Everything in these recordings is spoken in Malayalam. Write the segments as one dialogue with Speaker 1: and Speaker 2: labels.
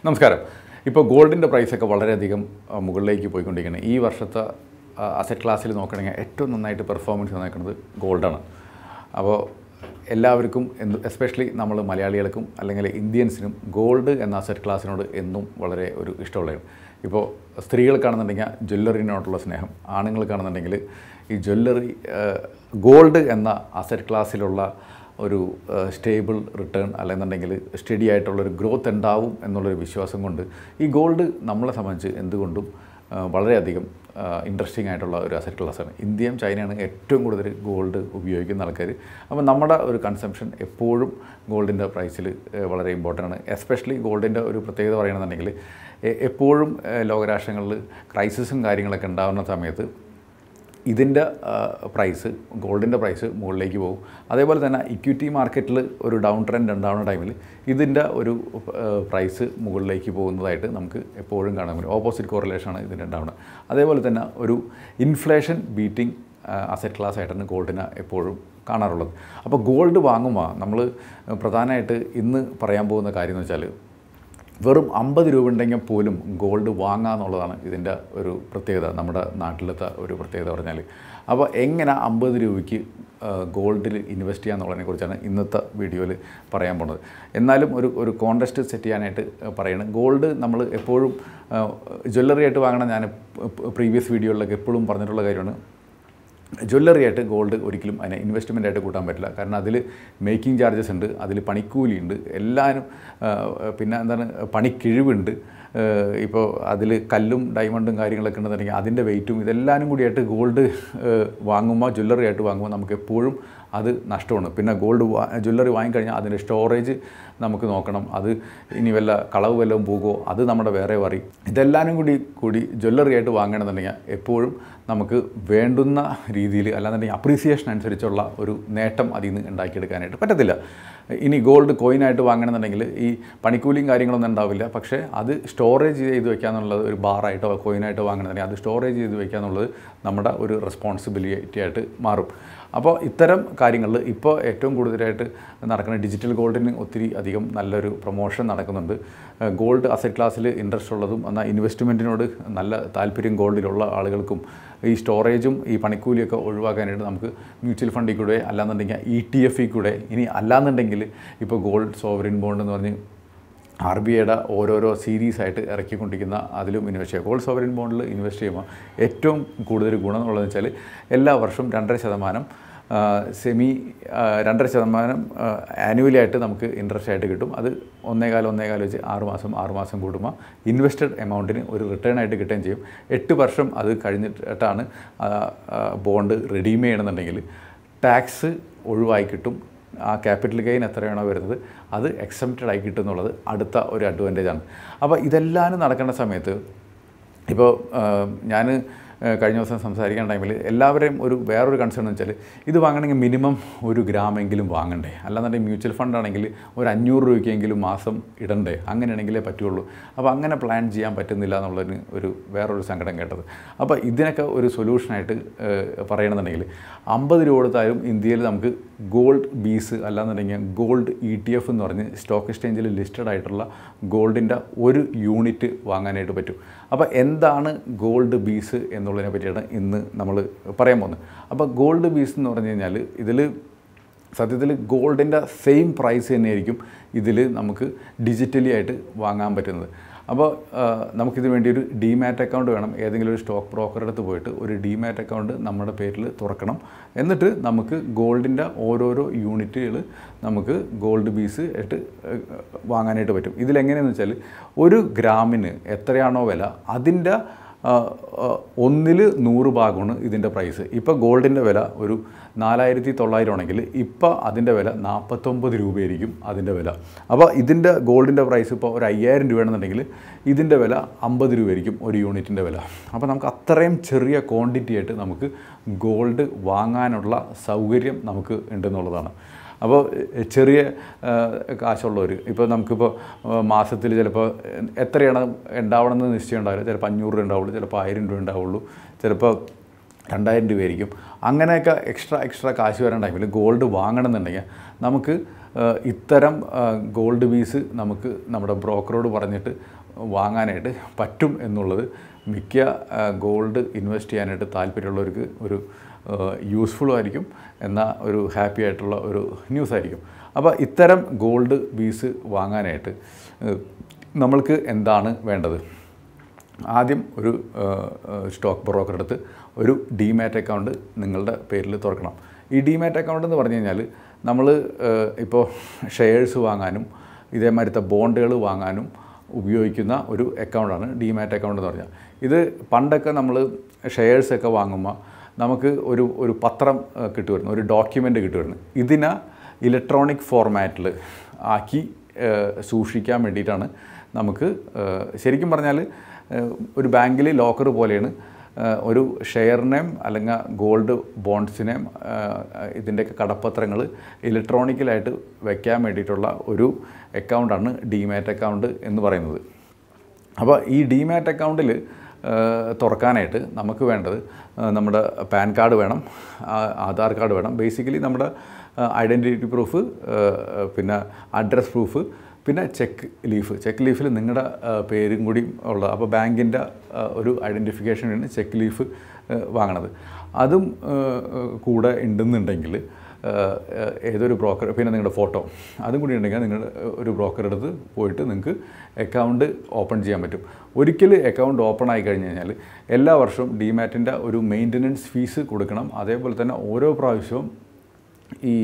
Speaker 1: നമസ്കാരം ഇപ്പോൾ ഗോൾഡിൻ്റെ പ്രൈസൊക്കെ വളരെയധികം ആ, മുകളിലേക്ക് പോയിക്കൊണ്ടിരിക്കുകയാണ് ഈ വർഷത്തെ അസറ്റ് ക്ലാസ്സിൽ നോക്കണമെങ്കിൽ ഏറ്റവും നന്നായിട്ട് പെർഫോമൻസ് നടക്കുന്നത് ഗോൾഡാണ് അപ്പോൾ എല്ലാവർക്കും എന്ത് എസ്പെഷ്യലി നമ്മൾ മലയാളികൾക്കും അല്ലെങ്കിൽ ഇന്ത്യൻസിനും ഗോൾഡ് എന്ന അസറ്റ് ക്ലാസ്സിനോട് എന്നും വളരെ ഒരു ഇഷ്ടമുള്ളതാണ് ഇപ്പോൾ സ്ത്രീകൾക്കാണെന്നുണ്ടെങ്കിൽ ജ്വല്ലറിനോടുള്ള സ്നേഹം ആണുങ്ങൾക്കാണെന്നുണ്ടെങ്കിൽ ഈ ജ്വല്ലറി ഗോൾഡ് എന്ന അസറ്റ് ക്ലാസ്സിലുള്ള ഒരു സ്റ്റേബിൾ റിട്ടേൺ അല്ലെന്നുണ്ടെങ്കിൽ സ്റ്റഡി ആയിട്ടുള്ളൊരു ഗ്രോത്ത് ഉണ്ടാവും എന്നുള്ളൊരു വിശ്വാസം കൊണ്ട് ഈ ഗോൾഡ് നമ്മളെ സംബന്ധിച്ച് എന്തുകൊണ്ടും ആ, വളരെയധികം ഇൻട്രസ്റ്റിംഗ് ആയിട്ടുള്ള ഒരു അസറ്റ് ക്ലാസ്സാണ് ഇന്ത്യയും ചൈനയാണ് ഏറ്റവും കൂടുതൽ ഗോൾഡ് ഉപയോഗിക്കുന്ന ആൾക്കാർ അപ്പോൾ നമ്മുടെ ഒരു കൺസംഷൻ എപ്പോഴും ഗോൾഡിൻ്റെ പ്രൈസിൽ വളരെ ഇമ്പോർട്ടൻ്റ് ആണ് എസ്പെഷ്യലി ഗോൾഡിൻ്റെ ഒരു പ്രത്യേകത പറയുകയാണെന്നുണ്ടെങ്കിൽ എ- എപ്പോഴും ഏ, ലോകരാഷ്ട്രങ്ങളിൽ ക്രൈസിസും കാര്യങ്ങളൊക്കെ ഉണ്ടാകുന്ന സമയത്ത് ഇതിൻ്റെ പ്രൈസ് ഗോൾഡിൻ്റെ പ്രൈസ് മുകളിലേക്ക് പോകും അതേപോലെ തന്നെ ഇക്വിറ്റി മാർക്കറ്റിൽ ഒരു ഡൗൺ ട്രെൻഡ് ഉണ്ടാകുന്ന ടൈമിൽ ഇതിൻ്റെ ഒരു പ്രൈസ് മുകളിലേക്ക് പോകുന്നതായിട്ട് നമുക്ക് എപ്പോഴും കാണാൻ പറ്റും ഓപ്പോസിറ്റ് കോറിലേഷനാണ് ഇതിൻ്റെ ഉണ്ടാവുന്നത് അതേപോലെ തന്നെ ഒരു ഇൻഫ്ലേഷൻ ബീറ്റിംഗ് അസറ്റ് ക്ലാസ് ആയിട്ടാണ് ഗോൾഡിനെ എപ്പോഴും കാണാറുള്ളത് അപ്പോൾ ഗോൾഡ് വാങ്ങുമ്പോൾ നമ്മൾ പ്രധാനമായിട്ട് ഇന്ന് പറയാൻ പോകുന്ന കാര്യം എന്ന് വെച്ചാൽ വെറും അമ്പത് രൂപ ഉണ്ടെങ്കിൽ പോലും ഗോൾഡ് വാങ്ങാന്നുള്ളതാണ് ഇതിൻ്റെ ഒരു പ്രത്യേകത നമ്മുടെ നാട്ടിലത്തെ ഒരു പ്രത്യേകത പറഞ്ഞാൽ അപ്പോൾ എങ്ങനെ അമ്പത് രൂപയ്ക്ക് ഗോൾഡിൽ ഇൻവെസ്റ്റ് ചെയ്യാന്നുള്ളതിനെ കുറിച്ചാണ് ഇന്നത്തെ വീഡിയോയിൽ പറയാൻ പോണത് എന്നാലും ഒരു ഒരു കോൺടെസ്റ്റ് സെറ്റ് ചെയ്യാനായിട്ട് പറയണം ഗോൾഡ് നമ്മൾ എപ്പോഴും ജ്വല്ലറി ആയിട്ട് വാങ്ങണം ഞാൻ പ്രീവിയസ് വീഡിയോകളിലൊക്കെ എപ്പോഴും പറഞ്ഞിട്ടുള്ള കാര്യമാണ് ജ്വല്ലറി ആയിട്ട് ഗോൾഡ് ഒരിക്കലും അതിനെ ഇൻവെസ്റ്റ്മെൻ്റ് ആയിട്ട് കൂട്ടാൻ പറ്റില്ല കാരണം അതിൽ മേക്കിംഗ് ചാർജസ് ഉണ്ട് അതിൽ പണിക്കൂലിയുണ്ട് എല്ലാവരും ആ, പിന്നെ എന്താണ് പണിക്കിഴിവുണ്ട് ഇപ്പോൾ അതിൽ കല്ലും ഡയമണ്ടും കാര്യങ്ങളൊക്കെ ഉണ്ടെന്നുണ്ടെങ്കിൽ അതിൻ്റെ വെയിറ്റും ഇതെല്ലാവരും കൂടിയായിട്ട് ഗോൾഡ് വാങ്ങുമ്പോൾ ജ്വല്ലറി ആയിട്ട് വാങ്ങുമ്പോൾ നമുക്ക് എപ്പോഴും അത് നഷ്ടമാണ് പിന്നെ ഗോൾഡ് വാ ജ്വല്ലറി വാങ്ങിക്കഴിഞ്ഞാൽ അതിൻ്റെ സ്റ്റോറേജ് നമുക്ക് നോക്കണം അത് ഇനി വല്ല കളവ് വല്ലതും പോകുമോ അത് നമ്മുടെ വേറെ വറി ഇതെല്ലാവരും കൂടി കൂടി ജ്വല്ലറി ആയിട്ട് വാങ്ങണമെന്നുണ്ടെങ്കിൽ എപ്പോഴും നമുക്ക് വേണ്ടുന്ന രീതിയിൽ അല്ലാന്നുണ്ടെങ്കിൽ അപ്രീസിയേഷൻ അനുസരിച്ചുള്ള ഒരു നേട്ടം അതിൽ നിന്ന് ഉണ്ടാക്കിയെടുക്കാനായിട്ട് പറ്റത്തില്ല ഇനി ഗോൾഡ് കോയിനായിട്ട് വാങ്ങണമെന്നുണ്ടെങ്കിൽ ഈ പണിക്കൂലിയും കാര്യങ്ങളൊന്നും ഉണ്ടാവില്ല പക്ഷേ അത് സ്റ്റോറേജ് ചെയ്ത് വെക്കാന്നുള്ളത് ഒരു ബാറായിട്ടോ കോയിനായിട്ടോ വാങ്ങണമെന്നുണ്ടെങ്കിൽ അത് സ്റ്റോറേജ് ചെയ്ത് വെക്കാന്നുള്ളത് നമ്മുടെ ഒരു റെസ്പോൺസിബിലിറ്റി ആയിട്ട് മാറും അപ്പോൾ ഇത്തരം കാര്യങ്ങളിൽ ഇപ്പോൾ ഏറ്റവും കൂടുതലായിട്ട് നടക്കുന്ന ഡിജിറ്റൽ ഗോൾഡിന് ഒത്തിരി അധികം നല്ലൊരു പ്രൊമോഷൻ നടക്കുന്നുണ്ട് ഗോൾഡ് അസറ്റ് ക്ലാസ്സിൽ ഇൻട്രസ്റ്റ് ഉള്ളതും എന്നാൽ ഇൻവെസ്റ്റ്മെൻറ്റിനോട് നല്ല താല്പര്യം ഗോൾഡിലുള്ള ആളുകൾക്കും ഈ സ്റ്റോറേജും ഈ പണിക്കൂലിയൊക്കെ ഒഴിവാക്കാനായിട്ട് നമുക്ക് മ്യൂച്വൽ ഫണ്ടിൽ കൂടെ അല്ലാന്നുണ്ടെങ്കിൽ ഇ ടി എഫിൽ കൂടെ ഇനി അല്ലാന്നുണ്ടെങ്കിൽ ഇപ്പോൾ ഗോൾഡ് സോവറിൻ ബോണ്ട് എന്ന് പറഞ്ഞ് ആർ ബി ഐയുടെ ഓരോരോ സീരീസ് ആയിട്ട് ഇറക്കിക്കൊണ്ടിരിക്കുന്ന അതിലും ഇൻവെസ്റ്റ് ചെയ്യുക ഗോൾഡ് സോവറിൻ ബോണ്ടിൽ ഇൻവെസ്റ്റ് ചെയ്യുമ്പോൾ ഏറ്റവും കൂടുതൽ ഗുണം എന്നുള്ളതെന്ന് വെച്ചാൽ എല്ലാ വർഷവും രണ്ടര ശതമാനം ആ, സെമി ആ, രണ്ടര ശതമാനം ആനുവലി ആയിട്ട് നമുക്ക് ഇൻട്രസ്റ്റ് ആയിട്ട് കിട്ടും അത് ഒന്നേകാലം ഒന്നേകാലം വെച്ച് ആറ് മാസം ആറ് മാസം കൂടുമ്പോൾ ഇൻവെസ്റ്റഡ് എമൗണ്ടിന് ഒരു റിട്ടേൺ ആയിട്ട് കിട്ടുകയും ചെയ്യും എട്ട് വർഷം അത് കഴിഞ്ഞിട്ടാണ് ബോണ്ട് റിഡീം ചെയ്യണമെന്നുണ്ടെങ്കിൽ ടാക്സ് ഒഴിവായി കിട്ടും ആ ക്യാപിറ്റൽ ഗെയിൻ എത്രയാണോ വരുന്നത് അത് എക്സംപ്റ്റഡ് ആയി കിട്ടും എന്നുള്ളത് അടുത്ത ഒരു അഡ്വാൻറ്റേജ് ആണ് അപ്പോൾ ഇതെല്ലാം നടക്കേണ്ട സമയത്ത് ഇപ്പോൾ ഞാൻ കഴിഞ്ഞ ദിവസം സംസാരിക്കുന്ന ടൈമിൽ എല്ലാവരെയും ഒരു വേറൊരു കൺസേൺ എന്ന് വെച്ചാൽ ഇത് വാങ്ങണമെങ്കിൽ മിനിമം ഒരു ഗ്രാമെങ്കിലും വാങ്ങണ്ടേ അല്ലാന്നുണ്ടെങ്കിൽ മ്യൂച്വൽ ഫണ്ട് ആണെങ്കിൽ ഒരു അഞ്ഞൂറ് രൂപയ്ക്കെങ്കിലും മാസം ഇടണ്ടേ അങ്ങനെയാണെങ്കിലേ പറ്റുള്ളൂ അപ്പോൾ അങ്ങനെ പ്ലാൻ ചെയ്യാൻ പറ്റുന്നില്ല എന്നുള്ളതിന് ഒരു വേറൊരു സങ്കടം കേട്ടത് അപ്പോൾ ഇതിനൊക്കെ ഒരു സൊല്യൂഷനായിട്ട് പറയണമെന്നുണ്ടെങ്കിൽ അമ്പത് രൂപ കൊടുത്താലും ഇന്ത്യയിൽ നമുക്ക് ഗോൾഡ് ബീസ് അല്ലാന്നുണ്ടെങ്കിൽ ഗോൾഡ് ഇ ടി എഫ് എന്ന് പറഞ്ഞ് സ്റ്റോക്ക് എക്സ്ചേഞ്ചിൽ ലിസ്റ്റഡ് ആയിട്ടുള്ള ഗോൾഡിൻ്റെ ഒരു യൂണിറ്റ് വാങ്ങാനായിട്ട് പറ്റും അപ്പോൾ എന്താണ് ഗോൾഡ് ബീസ് എന്നുള്ളതിനെ പറ്റിയാണ് ഇന്ന് നമ്മൾ പറയാൻ പോകുന്നത് അപ്പോൾ ഗോൾഡ് ബീസ് എന്ന് പറഞ്ഞു കഴിഞ്ഞാൽ ഇതിൽ സത്യത്തിൽ ഗോൾഡിൻ്റെ സെയിം പ്രൈസ് തന്നെയായിരിക്കും ഇതിൽ നമുക്ക് ഡിജിറ്റലി ആയിട്ട് വാങ്ങാൻ പറ്റുന്നത് അപ്പോൾ ആ, നമുക്കിത് വേണ്ടി ഒരു ഡിമാറ്റ് അക്കൗണ്ട് വേണം ഏതെങ്കിലും ഒരു സ്റ്റോക്ക് ബ്രോക്കറുടെ അടുത്ത് പോയിട്ട് ഒരു ഡിമാറ്റ് അക്കൗണ്ട് നമ്മുടെ പേരിൽ തുറക്കണം എന്നിട്ട് നമുക്ക് ഗോൾഡിൻ്റെ ഓരോരോ യൂണിറ്റുകൾ നമുക്ക് ഗോൾഡ് ബീസ് ആയിട്ട് ഏ, വാങ്ങാനായിട്ട് പറ്റും ഇതിലെങ്ങനെയെന്ന് വെച്ചാൽ ഒരു ഗ്രാമിന് എത്രയാണോ വില അതിൻ്റെ ഒന്നിൽ നൂറ് ഭാഗമാണ് ഇതിൻ്റെ പ്രൈസ് ഇപ്പോൾ ഗോൾഡിൻ്റെ വില ഒരു നാലായിരത്തി തൊള്ളായിരം ആണെങ്കിൽ ഇപ്പോൾ അതിൻ്റെ വില നാൽപ്പത്തൊമ്പത് രൂപയായിരിക്കും അതിൻ്റെ വില അപ്പോൾ ഇതിൻ്റെ ഗോൾഡിൻ്റെ പ്രൈസ് ഇപ്പോൾ ഒരു അയ്യായിരം രൂപയാണെന്നുണ്ടെങ്കിൽ ഇതിൻ്റെ വില അമ്പത് രൂപയായിരിക്കും ഒരു യൂണിറ്റിൻ്റെ വില അപ്പോൾ നമുക്ക് അത്രയും ചെറിയ ക്വാണ്ടിറ്റി ആയിട്ട് നമുക്ക് ഗോൾഡ് വാങ്ങാനുള്ള സൗകര്യം നമുക്ക് ഉണ്ടെന്നുള്ളതാണ് അപ്പോൾ എഹ്, ചെറിയ ഏഹ്, കാശുള്ളവർ ഇപ്പോൾ നമുക്കിപ്പോൾ മാസത്തിൽ ചിലപ്പോൾ എത്രയാണ് ഉണ്ടാവണമെന്ന് നിശ്ചയം ഉണ്ടാവില്ല ചിലപ്പോൾ അഞ്ഞൂറ് രൂപ ഉണ്ടാവുള്ളൂ ചിലപ്പോൾ ആയിരം രൂപ ഉണ്ടാവുള്ളൂ ചിലപ്പോൾ രണ്ടായിരം രൂപയായിരിക്കും അങ്ങനെയൊക്കെ എക്സ്ട്രാ എക്സ്ട്രാ കാശ് വരാൻ ടൈമിൽ ഗോൾഡ് വാങ്ങണമെന്നുണ്ടെങ്കിൽ നമുക്ക് ആ, ഇത്തരം ആ, ഗോൾഡ് പീസ് നമുക്ക് നമ്മുടെ ബ്രോക്കറോട് പറഞ്ഞിട്ട് വാങ്ങാനായിട്ട് പറ്റും എന്നുള്ളത് മിക്ക ആ, ഗോൾഡ് ഇൻവെസ്റ്റ് ചെയ്യാനായിട്ട് താല്പര്യമുള്ളവർക്ക് ഒരു യൂസ്ഫുള്ളും ആയിരിക്കും എന്നാൽ ഒരു ഹാപ്പി ആയിട്ടുള്ള ഒരു ന്യൂസ് ആയിരിക്കും അപ്പോൾ ഇത്തരം ഗോൾഡ് പീസ് വാങ്ങാനായിട്ട് ഏഹ്, നമ്മൾക്ക് എന്താണ് വേണ്ടത് ആദ്യം ഒരു സ്റ്റോക്ക് ബ്രോക്കർ അടുത്ത് ഒരു ഡിമാറ്റ് അക്കൗണ്ട് നിങ്ങളുടെ പേരിൽ തുറക്കണം ഈ ഡിമാറ്റ് അക്കൗണ്ട് എന്ന് പറഞ്ഞു കഴിഞ്ഞാൽ നമ്മൾ ഇപ്പോൾ ഷെയർസ് വാങ്ങാനും ഇതേമാതിരത്തെ ബോണ്ടുകൾ വാങ്ങാനും ഉപയോഗിക്കുന്ന ഒരു അക്കൗണ്ടാണ് ഡിമാറ്റ് അക്കൗണ്ട് എന്ന് പറഞ്ഞാൽ ഇത് പണ്ടൊക്കെ നമ്മൾ ഷെയർസൊക്കെ വാങ്ങുമ്പോൾ നമുക്ക് ഒരു ഒരു പത്രം ഏഹ്, കിട്ടുമായിരുന്നു ഒരു ഡോക്യുമെൻ്റ് കിട്ടുമായിരുന്നു ഇതിനെ ഇലക്ട്രോണിക് ഫോർമാറ്റിൽ ആക്കി ഏഹ്, സൂക്ഷിക്കാൻ വേണ്ടിയിട്ടാണ് നമുക്ക് ഏഹ്, ശരിക്കും പറഞ്ഞാൽ ഏഹ്, ഒരു ബാങ്കിൽ ലോക്കർ പോലെയാണ് ഏഹ്, ഒരു ഷെയറിനെയും അല്ലെങ്കിൽ ഗോൾഡ് ബോണ്ട്സിനെയും ഇതിൻ്റെയൊക്കെ കടപ്പത്രങ്ങൾ ഇലക്ട്രോണിക്കലായിട്ട് വെക്കാൻ വേണ്ടിയിട്ടുള്ള ഒരു അക്കൗണ്ടാണ് ഡിമാറ്റ് അക്കൗണ്ട് എന്ന് പറയുന്നത് അപ്പോൾ ഈ ഡിമാറ്റ് അക്കൗണ്ടിൽ തുറക്കാനായിട്ട് നമുക്ക് വേണ്ടത് ആ, നമ്മുടെ പാൻ കാർഡ് വേണം ആ, ആധാർ കാർഡ് വേണം ബേസിക്കലി നമ്മുടെ ഐഡൻറ്റിറ്റി പ്രൂഫ് പിന്നെ അഡ്രസ് പ്രൂഫ് പിന്നെ ചെക്ക് ലീഫ് ചെക്ക് ലീഫിൽ നിങ്ങളുടെ ആ, പേരും കൂടി ഉള്ള അപ്പോൾ ബാങ്കിൻ്റെ ഒരു ഐഡൻറ്റിഫിക്കേഷൻ വേണ്ടി ചെക്ക് ലീഫ് ആ, വാങ്ങണത് അതും ആ, കൂടെ ഉണ്ടെന്നുണ്ടെങ്കിൽ ഏഹ് ഏഹ് ഏതൊരു ബ്രോക്കർ പിന്നെ നിങ്ങളുടെ ഫോട്ടോ അതും കൂടി ഉണ്ടെങ്കിൽ നിങ്ങളുടെ ഒരു ബ്രോക്കറുടെ അടുത്ത് പോയിട്ട് നിങ്ങൾക്ക് അക്കൗണ്ട് ഓപ്പൺ ചെയ്യാൻ പറ്റും ഒരിക്കൽ അക്കൗണ്ട് ഓപ്പൺ ആയി കഴിഞ്ഞ് കഴിഞ്ഞാൽ എല്ലാ വർഷവും ഡിമാറ്റിൻ്റെ ഒരു മെയിൻ്റനൻസ് ഫീസ് കൊടുക്കണം അതേപോലെ തന്നെ ഓരോ പ്രാവശ്യവും ഈ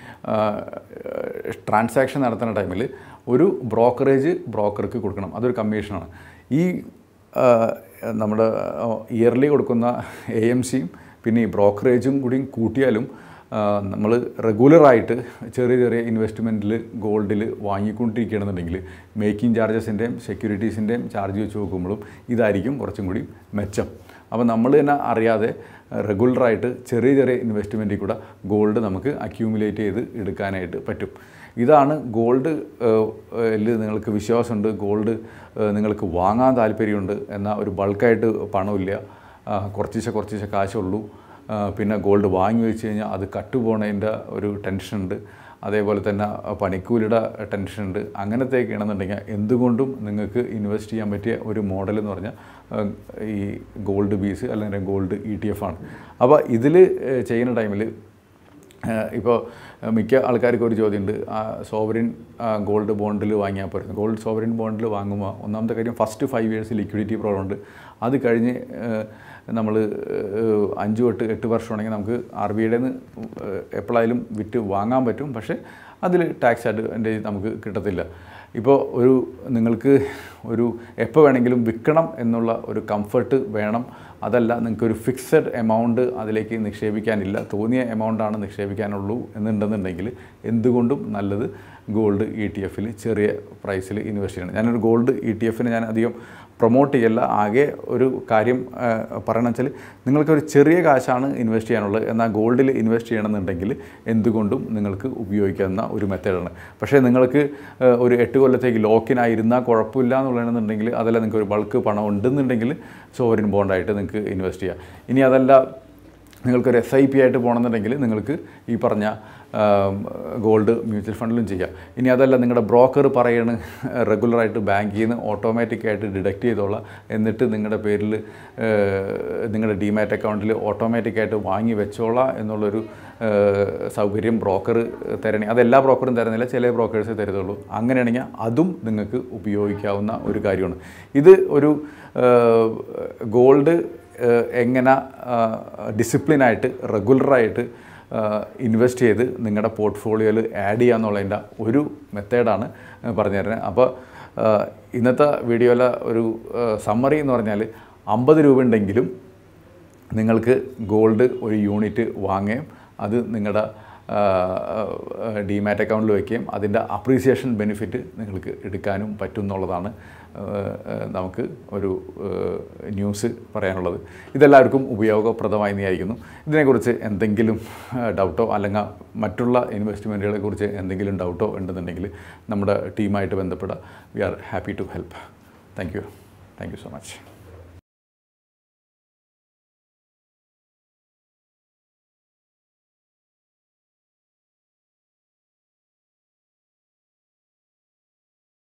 Speaker 1: ട്രാൻസാക്ഷൻ നടത്തുന്ന ടൈമിൽ ഒരു ബ്രോക്കറേജ് ബ്രോക്കർക്ക് കൊടുക്കണം അതൊരു കമ്മീഷനാണ് ഈ ആ, നമ്മുടെ ഇയർലി കൊടുക്കുന്ന എ എം സിയും പിന്നെ ഈ ബ്രോക്കറേജും കൂടിയും കൂട്ടിയാലും നമ്മൾ റെഗുലറായിട്ട് ചെറിയ ചെറിയ ഇൻവെസ്റ്റ്മെൻറ്റിൽ ഗോൾഡിൽ വാങ്ങിക്കൊണ്ടിരിക്കുകയാണെന്നുണ്ടെങ്കിൽ മേക്കിംഗ് ചാർജസിൻ്റെയും സെക്യൂരിറ്റീസിൻ്റെയും ചാർജ് വെച്ച് നോക്കുമ്പോഴും ഇതായിരിക്കും കുറച്ചും കൂടി മെച്ചം അപ്പോൾ നമ്മൾ തന്നെ അറിയാതെ റെഗുലറായിട്ട് ചെറിയ ചെറിയ ഇൻവെസ്റ്റ്മെൻറ്റിൽ കൂടെ ഗോൾഡ് നമുക്ക് അക്യൂമുലേറ്റ് ചെയ്ത് എടുക്കാനായിട്ട് പറ്റും ഇതാണ് ഗോൾഡ് ല് നിങ്ങൾക്ക് വിശ്വാസമുണ്ട് ഗോൾഡ് ഏഹ്, നിങ്ങൾക്ക് വാങ്ങാൻ താല്പര്യമുണ്ട് എന്നാൽ ഒരു ബൾക്കായിട്ട് പണമില്ല ആ, കുറച്ചിശെ കുറച്ചിശെ കാശുള്ളൂ ആ, പിന്നെ ഗോൾഡ് വാങ്ങി വെച്ച് കഴിഞ്ഞാൽ അത് കട്ടുപോണതിൻ്റെ ഒരു ടെൻഷനുണ്ട് അതേപോലെ തന്നെ പണിക്കൂലിയുടെ ടെൻഷനുണ്ട് അങ്ങനത്തെയൊക്കെയാണെന്നുണ്ടെങ്കിൽ എന്തുകൊണ്ടും നിങ്ങൾക്ക് ഇൻവെസ്റ്റ് ചെയ്യാൻ പറ്റിയ ഒരു മോഡൽ എന്ന് പറഞ്ഞാൽ ആ, ഈ ഗോൾഡ് ബീസ് അല്ലെങ്കിൽ ഗോൾഡ് ഇ ടി എഫ് ആണ് അപ്പോൾ ഇതിൽ ചെയ്യുന്ന ടൈമിൽ ഇപ്പോൾ മിക്ക ആൾക്കാർക്ക് ഒരു ചോദ്യമുണ്ട് ആ സോവറിൻ ഗോൾഡ് ബോണ്ടിൽ വാങ്ങിയാൽ പോരുന്നു ഗോൾഡ് സോവറിൻ ബോണ്ടിൽ വാങ്ങുമ്പോൾ ഒന്നാമത്തെ കാര്യം first five years liquidity problem ഉണ്ട് അത് കഴിഞ്ഞ് നമ്മൾ അഞ്ച് തൊട്ട് എട്ട് വർഷമാണെങ്കിൽ നമുക്ക് ആർ ബി ഐയുടെ നിന്ന് എപ്പോഴായാലും വിറ്റ് വാങ്ങാൻ പറ്റും പക്ഷേ അതിൽ ടാക്സ് അഡ്വാൻറ്റേജ് നമുക്ക് കിട്ടത്തില്ല ഇപ്പോൾ ഒരു നിങ്ങൾക്ക് ഒരു എപ്പോൾ വേണമെങ്കിലും വിൽക്കണം എന്നുള്ള ഒരു കംഫർട്ട് വേണം അതല്ല നിങ്ങൾക്ക് ഒരു ഫിക്സഡ് എമൗണ്ട് അതിലേക്ക് നിക്ഷേപിക്കാനില്ല തോന്നിയ എമൗണ്ടാണ് നിക്ഷേപിക്കാനുള്ളൂ എന്നുണ്ടെന്നുണ്ടെങ്കിൽ എന്തുകൊണ്ടും നല്ലത് ഗോൾഡ് ഇ ടി എഫിൽ ചെറിയ പ്രൈസിൽ ഇൻവെസ്റ്റ് ചെയ്യണം ഞാനൊരു ഗോൾഡ് ഇ ടി എഫിന് ഞാൻ അധികം പ്രൊമോട്ട് ചെയ്യല്ല ആകെ ഒരു കാര്യം പറയണം വെച്ചാൽ നിങ്ങൾക്കൊരു ചെറിയ കാശാണ് ഇൻവെസ്റ്റ് ചെയ്യാനുള്ളത് എന്നാൽ ഗോൾഡിൽ ഇൻവെസ്റ്റ് ചെയ്യണമെന്നുണ്ടെങ്കിൽ എന്തുകൊണ്ടും നിങ്ങൾക്ക് ഉപയോഗിക്കാവുന്ന ഒരു മെത്തേഡാണ് പക്ഷേ നിങ്ങൾക്ക് ആ, ഒരു എട്ട് കൊല്ലത്തേക്ക് ലോക്കിനായിരുന്നാൽ കുഴപ്പമില്ല എന്നുള്ളതെന്നുണ്ടെങ്കിൽ അതല്ല നിങ്ങൾക്ക് ഒരു ബൾക്ക് പണം ഉണ്ടെന്നുണ്ടെങ്കിൽ സോവറിൻ ബോണ്ടായിട്ട് നിങ്ങൾക്ക് ഇൻവെസ്റ്റ് ചെയ്യാം ഇനി അതല്ല നിങ്ങൾക്കൊരു എസ് ഐ പി ആയിട്ട് പോകണമെന്നുണ്ടെങ്കിൽ നിങ്ങൾക്ക് ഈ പറഞ്ഞ ഗോൾഡ് മ്യൂച്വൽ ഫണ്ടിലും ചെയ്യാം ഇനി അതല്ല നിങ്ങളുടെ ബ്രോക്കർ പറയണ് റെഗുലറായിട്ട് ബാങ്കിൽ നിന്ന് ഓട്ടോമാറ്റിക്കായിട്ട് ഡിഡക്റ്റ് ചെയ്തോളാം എന്നിട്ട് നിങ്ങളുടെ പേരിൽ നിങ്ങളുടെ ഡിമാറ്റ് അക്കൗണ്ടിൽ ഓട്ടോമാറ്റിക്കായിട്ട് വാങ്ങി വെച്ചോളാം എന്നുള്ളൊരു ഏഹ്, സൗകര്യം ബ്രോക്കർ തരണേ അതെല്ലാ ബ്രോക്കറും തരുന്നില്ല ചില ബ്രോക്കേഴ്സ് തരുന്നുള്ളൂ അങ്ങനെയാണെങ്കിൽ അതും നിങ്ങൾക്ക് ഉപയോഗിക്കാവുന്ന ഒരു കാര്യമാണ് ഇത് ഒരു ഏഹ്, ഗോൾഡ് ഏഹ്, എങ്ങനെ ഡിസിപ്ലിനായിട്ട് റെഗുലറായിട്ട് ഇൻവെസ്റ്റ് ചെയ്ത് നിങ്ങളുടെ പോർട്ട്ഫോളിയോയിൽ ആഡ് ചെയ്യാന്നുള്ളതിൻ്റെ ഒരു മെത്തേഡാണ് പറഞ്ഞുതരുന്നത് അപ്പോൾ ഏഹ്, ഇന്നത്തെ വീഡിയോയിലെ ഒരു സമ്മറി എന്ന് പറഞ്ഞാൽ അമ്പത് രൂപ ഉണ്ടെങ്കിലും നിങ്ങൾക്ക് ഗോൾഡ് ഒരു യൂണിറ്റ് വാങ്ങുകയും അത് നിങ്ങളുടെ ഡിമാറ്റ് അക്കൗണ്ടിൽ വയ്ക്കുകയും അതിൻ്റെ അപ്രീസിയേഷൻ ബെനിഫിറ്റ് നിങ്ങൾക്ക് എടുക്കാനും പറ്റും എന്നുള്ളതാണ് ആ, ആ, നമുക്ക് ഒരു ആ, ന്യൂസ് പറയാനുള്ളത് ഇതെല്ലാവർക്കും ഉപയോഗപ്രദമായി വിചാരിക്കുന്നു ഇതിനെക്കുറിച്ച് എന്തെങ്കിലും ആ, ഡൗട്ടോ അല്ലെങ്കിൽ മറ്റുള്ള ഇൻവെസ്റ്റ്മെൻറ്റുകളെ കുറിച്ച് എന്തെങ്കിലും ഡൗട്ടോ ഉണ്ടെന്നുണ്ടെങ്കിൽ നമ്മുടെ ടീമായിട്ട് ബന്ധപ്പെടുക we are happy to help thank you thank you so much